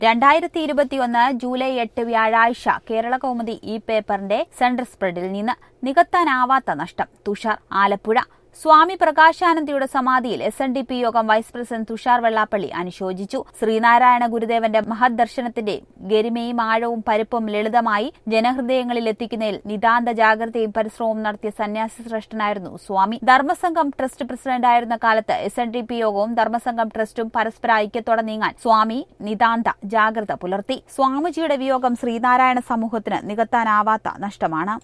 രണ്ടായിരത്തി ഇരുപത്തിയൊന്ന് ജൂലൈ എട്ട് വ്യാഴാഴ്ച കേരള കൗമുദി ഈ പേപ്പറിന്റെ സെൻട്രൽ സ്പ്രെഡിൽ നിന്ന് നികത്താനാവാത്ത നഷ്ടം തുഷാർ ആലപ്പുഴ സ്വാമി പ്രകാശാനന്ദയുടെ സമാധിയിൽ എസ് എൻ ഡി പി യോഗം വൈസ് പ്രസിഡന്റ് തുഷാർ വെള്ളാപ്പള്ളി അനുശോചിച്ചു ശ്രീനാരായണ ഗുരുദേവന്റെ മഹത് ദർശനത്തിന്റെ ഗരിമയും ആഴവും പരുപ്പും ലളിതമായി ജനഹൃദയങ്ങളിൽ എത്തിക്കുന്നതിൽ നിതാന്ത ജാഗ്രതയും പരിശ്രമവും നടത്തിയ സന്യാസി ശ്രേഷ്ഠനായിരുന്നു സ്വാമി ധർമ്മസംഘം ട്രസ്റ്റ് പ്രസിഡന്റായിരുന്ന കാലത്ത് എസ് എൻ ഡി പി യോഗവും ധർമ്മസംഘം ട്രസ്റ്റും പരസ്പര ഐക്യത്തോടെ നീങ്ങാൻ സ്വാമി നിതാന്ത ജാഗ്രത പുലർത്തി സ്വാമിജിയുടെ വിയോഗം ശ്രീനാരായണ സമൂഹത്തിന് നികത്താനാവാത്ത നഷ്ടമാണ്